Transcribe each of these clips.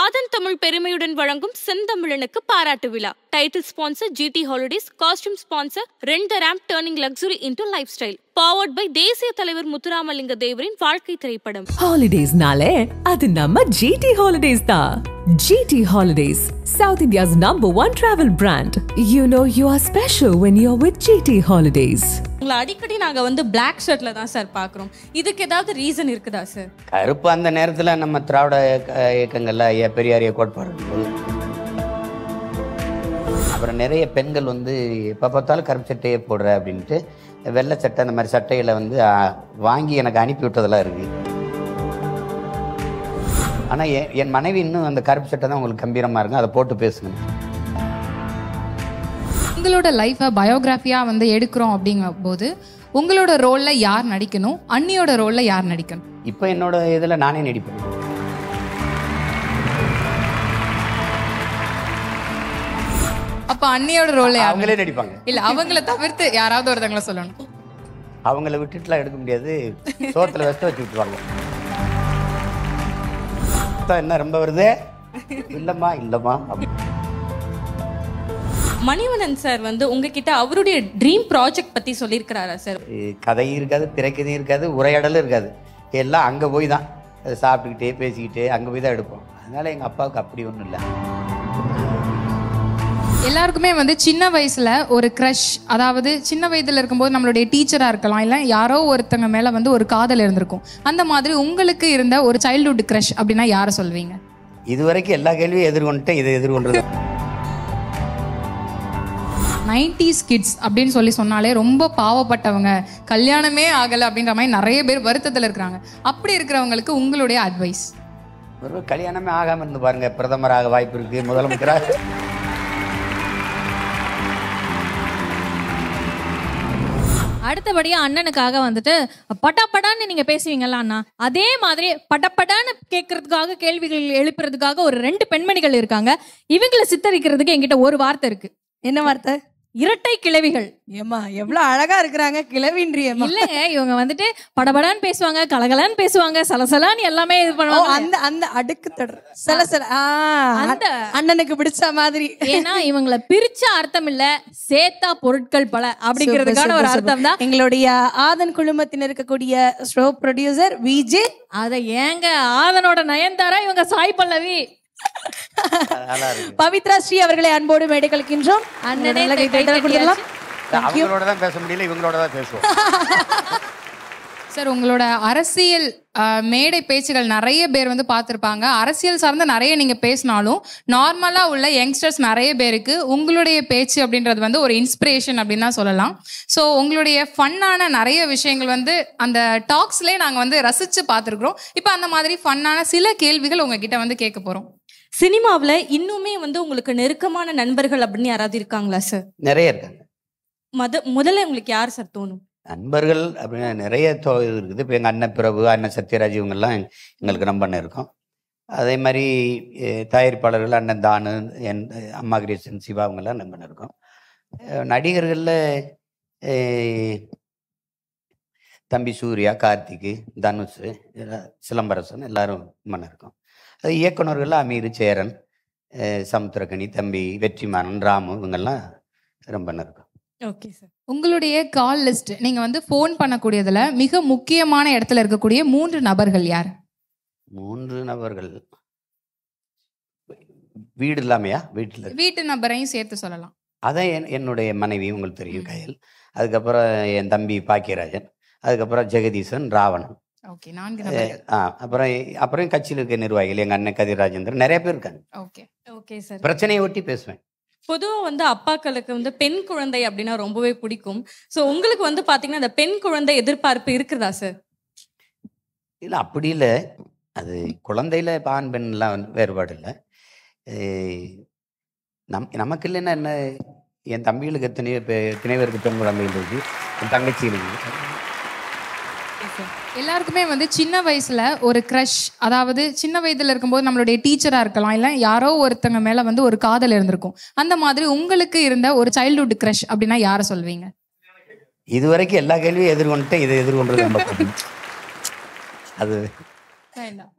ஆதன் தமிழ் பெருமையுடன் வழங்கும் செந்தமிழனுக்கு பாராட்டு விழா title sponsor GT Holidays costume sponsor rent the ramp turning luxury into lifestyle powered by தேசிய தலைவர் முத்துராமலிங்க தேவரின் வாழ்க்கை திரைப்படம் ஹாலிடேஸ்னாலே அது நம்ம ஜிடி ஹாலிடேஸ் தான் GT Holidays south India's number one travel brand you know you are special when you are with GT Holidays உங்களை அடிக்கடி நாங்க வந்து Black ஷர்ட்ல தான் சார் பாக்குறோம் இதுக்கு ஏதாவது ரீசன் இருக்குதா சார் கருப்பு அந்த நேரத்தில் நம்ம திராவிட இயக்க- இயக்கங்கள்ல ஐயா பெரியாரிய கோட்பாடு இருந்தது அப்புறம் நிறைய பெண்கள் வந்து எப்போ பார்த்தாலும் கருப்பு சட்டையே போடுற அப்படின்ட்டு வெள்ளை சட்டை அந்த மாதிரி சட்டைகளை வந்து ஆ, வாங்கி எனக்கு அனுப்பி விட்டதெல்லாம் இருக்குது ஆனால் என் என் மனைவி இன்னும் அந்த கருப்பு சட்டை தான் உங்களுக்கு கம்பீரமாக இருக்கும் அதை போட்டு பேசுங்க உங்களோட லைஃப்பை பயோகிராஃபியாக வந்து எடுக்கிறோம் அப்படிங்கும் போது உங்களோட ரோலில் யார் நடிக்கணும் அண்ணியோட ரோலில் யார் நடிக்கணும் இப்போ என்னோட இதில் நானே நடிப்பேன் அப்போ அண்ணியோட ரோலில் யார் அவங்களே நடிப்பாங்க இல்லை அவங்கள தவிர்த்து யாராவது ஒருத்தங்கள சொல்லணும் அவங்கள விட்டுட்டுலாம் எடுக்க முடியாது சோத்துல வச்சு வச்சு விட்டுருவாங்க அதான் என்ன ரொம்ப வருது இல்லம்மா இல்லம்மா அப்படி மணிவண்ணன் சார் வந்து உங்ககிட்ட அவருடைய ட்ரீம் ப்ராஜெக்ட் பத்தி சொல்லியிருக்கிறாரா சார் இது கதையும் இருக்காது திரைக்கதையும் இருக்காது உரையாடலும் இருக்காது எல்லாம் அங்கே போய் தான் அதை சாப்பிட்டுக்கிட்டே பேசிக்கிட்டே அங்கே போய் தான் எடுப்போம் அதனால எங்கள் அப்பாவுக்கு அப்படி ஒன்றும் இல்லை எல்லாருக்குமே வந்து சின்ன வயசுல ஒரு க்ரஷ் அதாவது சின்ன வயதுல இருக்கும்போது நம்மளுடைய டீச்சரா இருக்கலாம் இல்ல யாரோ ஒருத்தங்க மேல வந்து ஒரு காதல் இருந்திருக்கும் அந்த மாதிரி உங்களுக்கு இருந்த ஒரு சைல்ட்ஹுட் க்ரஷ் அப்படின்னா யாரை சொல்வீங்க இது வரைக்கும் எல்லா கேள்வியும் எதிர்கொண்டுட்டேன் இதை எதிர்கொண்டது நைன்டிஸ் கிட்ஸ் அப்படின்னு சொல்லி சொன்னாலே ரொம்ப பாவப்பட்டவங்க கல்யாணமே ஆகலை அப்படின்ற மாதிரி நிறைய பேர் வருத்தத்தில் இருக்கிறாங்க அப்படி இருக்கிறவங்களுக்கு உங்களுடைய அட்வைஸ் ஒரு கல்யாணமே ஆகாமல் இருந்து பாருங்க பிரதமராக வாய்ப்பு இருக்குது முதலமைச்சராக அடுத்தபடியா அண்ணனுக்காக வந்துட்டு பட்டாப்படான்னு நீங்க பேசுவீங்கல்ல அண்ணா அதே மாதிரி பட்டப்படான்னு கேட்கறதுக்காக கேள்விகள் எழுப்புறதுக்காக ஒரு ரெண்டு பெண்மணிகள் இருக்காங்க இவங்களை சித்தரிக்கிறதுக்கு என்கிட்ட ஒரு வார்த்தை இருக்கு என்ன வார்த்தை இரட்டை கிழவிகள் ஏமா எவ்வளவு அழகா இருக்கிறாங்க கிளவின்றியம்மா இல்லங்க இவங்க வந்துட்டு படபடான்னு பேசுவாங்க கலகலன்னு பேசுவாங்க சலசலான்னு எல்லாமே இது ஓ பண்ணுவாங்க அந்த அந்த அடுக்கு தொடர் சில சில ஆ, அந்த- அண்ணனுக்கு பிடிச்ச மாதிரி ஏன்னா இவங்களை பிரிச்ச அர்த்தம் இல்ல சேத்தா பொருட்கள் பல அப்படிங்கிறதுக்கான Super, ஒரு super, அர்த்தம் தான் super. எங்களுடைய ஆதன் குழுமத்தின் இருக்கக்கூடிய ஷோ ப்ரொடியூசர் விஜே அத ஏங்க ஆதனோட நயன்தாரா இவங்க சாய் பல்லவி நல்லா இருக்கு பவித்ரா ஸ்ரீ அவர்களை அன்போடு மேடை கழிக்கின்றோம் அண்ணனே நல்ல கை கைத்தட்டல் கொடுத்துடலாம். அவங்களோட தான் பேச முடியல இவங்களோட தான் பேசுவோம் சார் உங்களோட அரசியல் அஹ், மேடை பேச்சுகள் நிறைய பேர் வந்து பார்த்துருப்பாங்க அரசியல் சார்ந்து நிறைய நீங்கள் பேசினாலும் நார்மலாக உள்ள யங்ஸ்டர்ஸ் நிறைய பேருக்கு உங்களுடைய பேச்சு அப்படின்றது வந்து ஒரு இன்ஸ்பிரேஷன் அப்படின்னு தான் சொல்லலாம் ஸோ உங்களுடைய ஃபன்னான நிறைய விஷயங்கள் வந்து அந்த டாக்ஸ்லேயே நாங்கள் வந்து ரசித்து பார்த்துருக்குறோம் இப்போ அந்த மாதிரி ஃபன்னான சில கேள்விகள் உங்ககிட்ட வந்து கேட்க போகிறோம் சினிமாவுல இன்னுமே வந்து உங்களுக்கு நெருக்கமான நண்பர்கள் அப்படின்னு யாராவது இருக்காங்களா சார் நிறைய இருக்காங்க மத முதல்ல உங்களுக்கு யார் சார் தோணும் நண்பர்கள் அப்படின்னு நிறைய தோ இது இருக்குது இப்போ எங்கள் அண்ணன் பிரபு அண்ணன் சத்யராஜ் இவங்கெல்லாம் எங்க- எங்களுக்கு ரொம்ப நெருக்கம் அதே மாதிரி அஹ், தயாரிப்பாளர்கள் அண்ணன் தானு என் அம்மா கிரேசன் சிவா அவங்கெல்லாம் ரொம்ப நெருக்கம் அஹ், நடிகர்களில் அஹ், தம்பி சூர்யா கார்த்திக் தனுஷ் எல்லாம் சிலம்பரசன் எல்லாரும் ரொம்ப நெருக்கம் அது இயக்குனர்களில் அமீர் சேரன் அஹ், சமுத்திரக்கனி தம்பி வெற்றிமாறன் ராமு இவங்கெல்லாம் ரொம்ப நெருக்கம் ஓகே சார் உங்களுடைய கால் லிஸ்ட் நீங்கள் வந்து ஃபோன் பண்ணக்கூடியதில் மிக முக்கியமான இடத்துல இருக்கக்கூடிய மூன்று நபர்கள் யார் மூன்று நபர்கள் வீடு இல்லாமையா வீட்டில் வீட்டு நபரையும் சேர்த்து சொல்லலாம் அதான் என் என்னுடைய மனைவி உங்களுக்கு தெரியும் கயல் அதுக்கப்புறம் என் தம்பி பாக்கியராஜன் அதுக்கப்புறம் ஜெகதீசன் ராவணன் ஓகே நான்கு நபர்கள் ஆ அப்புறம் அப்புறம் கட்சியில் இருக்க நிர்வாகிகள் எங்கள் அண்ணன் கதிராஜேந்திரன் நிறைய பேர் இருக்காங்க ஓகே ஓகே சார் பிரச்சனையை ஒட்டி பேசுவேன் பொதுவா வந்து அப்பாக்களுக்கு வந்து பெண் குழந்தை அப்படின்னா ரொம்பவே பிடிக்கும் சோ உங்களுக்கு வந்து பாத்தீங்கன்னா அந்த பெண் குழந்தை எதிர்பார்ப்பு இருக்குதா சார் இல்லை அப்படி இல்லை அது குழந்தையில இப்ப ஆண் பெண்லாம் வந்து வேறுபாடு இல்லை ஏய், நம் நமக்கு இல்லைன்னா என்ன என் தம்பிகளுக்கு எத்தனையோ பே எத்தனை பேருக்கு பெண் குழந்தைகள் இருக்கு என் தங்கச்சிகளுக்கு எல்லாருக்குமே வந்து சின்ன வயசுல ஒரு க்ரஷ் அதாவது சின்ன வயதுல இருக்கும்போது நம்மளுடைய டீச்சரா இருக்கலாம் இல்ல யாரோ ஒருத்தங்க மேல வந்து ஒரு காதல் இருந்திருக்கும் அந்த மாதிரி உங்களுக்கு இருந்த ஒரு சைல்ட்ஹுட் க்ரஷ் அப்படின்னா யாரை சொல்வீங்க இது வரைக்கும் எல்லா கேள்வியும் எதிர்கொண்டுட்டேன் இதை எதிர்கொண்டது ரொம்ப கம்மி. அது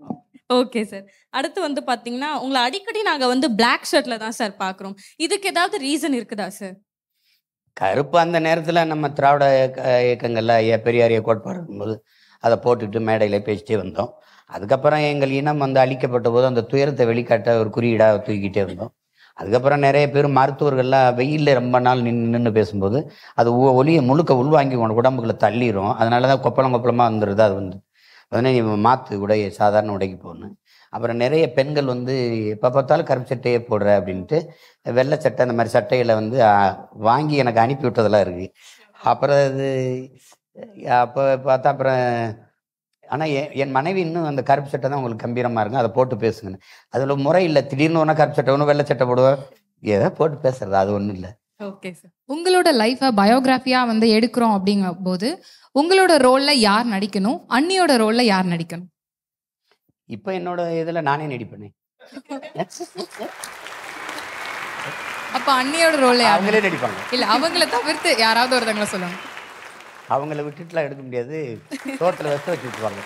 ஓகே சார் அடுத்து வந்து பாத்தீங்கன்னா உங்களை அடிக்கடி நாங்க வந்து பிளாக் ஷர்ட்ல தான் சார் பாக்குறோம் இதுக்கு ஏதாவது ரீசன் இருக்குதா சார் கருப்பு அந்த நேரத்தில் நம்ம திராவிட இயக்க- இயக்கங்கள்ல ஐயா பெரியாரிய கோட்பாடு இருக்கும்போது அதை போட்டுட்டு மேடையில் பேசிட்டே வந்தோம் அதுக்கப்புறம் எங்கள் இனம் வந்து அழிக்கப்பட்ட போது அந்த துயரத்தை வெளிக்காட்ட ஒரு குறியீடாக தூக்கிட்டே இருந்தோம் அதுக்கப்புறம் நிறைய பேர் மருத்துவர்கள்லாம் வெயிலில் ரொம்ப நாள் நின்று நின்று பேசும்போது அது ஒ- ஒலியை முழுக்க உள்வாங்கி உனக்கு உடம்புக்குள்ள தள்ளிரும் அதனால தான் கொப்பளம் கொப்பளமாக வந்துடுது அது வந்து உடனே நீ மாற்று உடைய சாதாரண உடைக்கு போகணும் அப்புறம் நிறைய பெண்கள் வந்து எப்போ பார்த்தாலும் கருப்பு சட்டையே போடுற அப்படின்ட்டு வெள்ளை சட்டை அந்த மாதிரி சட்டைகளை வந்து ஆ, வாங்கி எனக்கு அனுப்பி விட்டதெல்லாம் இருக்குது அப்புறம் அது அப்போ பார்த்தா அப்புறம் ஆனால் என் என் மனைவி இன்னும் அந்த கருப்பு சட்டை தான் உங்களுக்கு கம்பீரமாக இருக்கும் அதை போட்டு பேசுங்கன்னு அதில் முறை இல்லை திடீர்னு ஒன்றா கருப்பு சட்டை ஒன்று வெள்ளை சட்டை போடுவேன் ஏதோ போட்டு பேசுறது அது ஒன்றும் இல்லை ஓகே சார் உங்களோட லைஃபை பயோகிராஃபியா வந்து எடுக்கிறோம் அப்படிங்கும் போது உங்களோட ரோல்ல யார் நடிக்கணும் அண்ணியோட ரோல்ல யார் நடிக்கணும் இப்போ என்னோட இதில் நானே நடிப்பேனே அப்ப அண்ணியோட ரோல்ல யார் அவங்களே நடிப்பாங்க இல்ல அவங்கள தவிர்த்து யாராவது ஒருத்தவங்கள சொல்லணும் அவங்கள விட்டுட்டுலாம் எடுக்க முடியாது தோட்டத்தில் வச்சு வச்சு விட்டுருவாங்க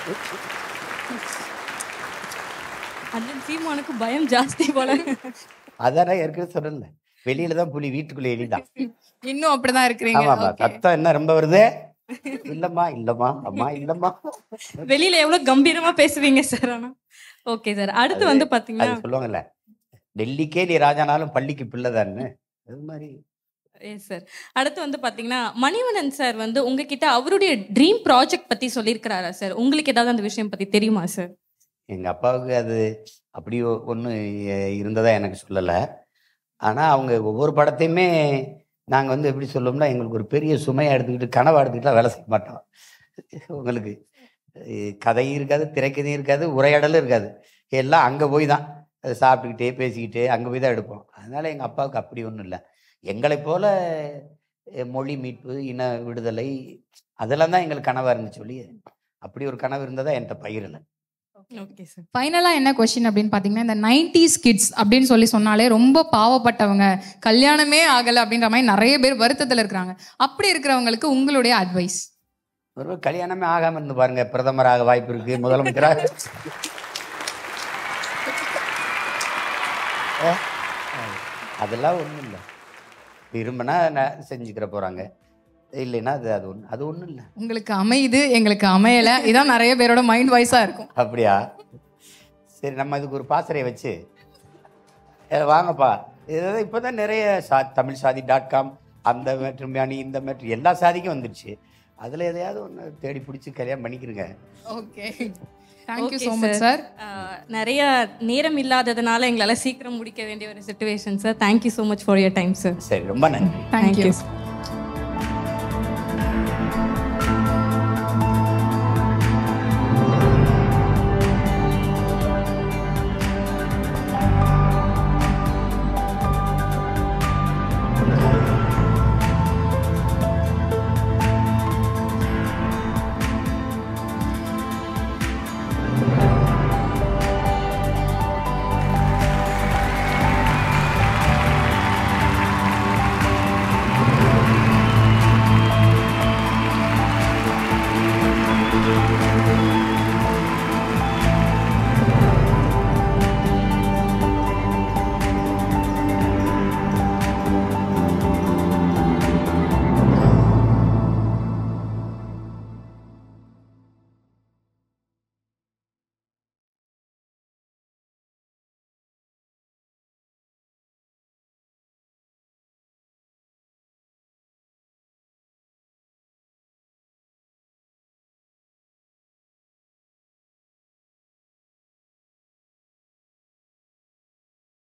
அண்ணன் சீமானுக்கு பயம் ஜாஸ்தி போல அதானே ஏற்கனவே சொல்லல வெளியில தான் புலி வீட்டுக்குள்ள எலிதான் இன்னும் அப்படிதான் இருக்கிறீங்க ஆமாப்பா Okay. சத்தம் என்ன ரொம்ப வருது இல்லம்மா இல்லம்மா அம்மா இல்லம்மா வெளியில எவ்வளவு கம்பீரமா பேசுவீங்க சார் ஆனா ஓகே சார் அடுத்து அது- வந்து பாத்தீங்கன்னா அது சொல்லுவாங்கல்ல டெல்லிக்கே நீ ராஜானாலும் பள்ளிக்கு பிள்ளைதான்னு அது மாதிரி எஸ் சார் அடுத்து வந்து பாத்தீங்கன்னா மணிவண்ணன் சார் வந்து உங்ககிட்ட அவருடைய ட்ரீம் ப்ராஜெக்ட் பத்தி சொல்லியிருக்கிறாரா சார் உங்களுக்கு ஏதாவது அந்த விஷயம் பத்தி தெரியுமா சார் எங்க அப்பாவுக்கு அது அப்படி ஒன்று இருந்ததா எனக்கு சொல்லலை ஆனா அவங்க ஒவ்வொரு படத்தையுமே நாங்க வந்து எப்படி சொல்லுவோம்னா எங்களுக்கு ஒரு பெரிய சுமையா எடுத்துக்கிட்டு கனவா எடுத்துக்கிட்டுலாம் வேலை செய்ய மாட்டோம் உங்களுக்கு அஹ், கதையும் இருக்காது திரைக்கதையும் இருக்காது உரையாடலும் இருக்காது எல்லாம் அங்க போய் தான் அதை சாப்பிட்டுக்கிட்டே பேசிக்கிட்டே அங்க போய் தான் எடுப்போம் அதனால எங்க அப்பாவுக்கு அப்படி ஒன்றும் இல்லை எங்களைப் போல அஹ், மொழி மீட்பு இன விடுதலை அதெல்லாம் தான் எங்களுக்கு கனவா இருந்துச்சு சொல்லி அப்படி ஒரு கனவு இருந்ததா என்கிட்ட பயிரலை ஓகே சார் ஃபைனலா என்ன கொஸ்டின் அப்படின்னு பாத்தீங்கன்னா இந்த நைன்டிஸ் கிட்ஸ் அப்படின்னு சொல்லி சொன்னாலே ரொம்ப பாவப்பட்டவங்க கல்யாணமே ஆகல அப்படின்ற மாதிரி நிறைய பேர் வருத்தத்துல இருக்கிறாங்க அப்படி இருக்கிறவங்களுக்கு உங்களுடைய அட்வைஸ் ஒரு கல்யாணமே ஆகாம இருந்து பாருங்க பிரதமராக வாய்ப்பு இருக்கு முதலமைச்சராக அஹ், அதெல்லாம் ஒண்ணும் இல்லை விரும்பினா நான் செஞ்சுக்கிற போறாங்க இல்லைன்னா அது அது ஒண்ணு அது ஒண்ணும் இல்லை உங்களுக்கு அமையுது எங்களுக்கு அமையல இதான் நிறைய பேரோட மைண்ட் வாய்ஸா இருக்கும் அப்படியா சரி நம்ம இதுக்கு ஒரு பாசறையை வச்சு அஹ், வாங்கப்பா இது இப்போதான் நிறைய சா தமிழ் சாதி டாட் காம் அந்த மேட்ரிமோனி இந்த மேட்ரி எல்லா சாதிக்கும் வந்துடுச்சு அதில் எதையாவது ஒன்று தேடி பிடிச்சி கல்யாணம் பண்ணிக்கிறங்க okay thank you Okay, so much sir. Sir ஆஹ் நிறைய நேரம் இல்லாததுனால எங்களால சீக்கிரம் முடிக்க வேண்டிய ஒரு situation sir thank you so much for your time sir சரி ரொம்ப நன்றி தேங்க்யூ you.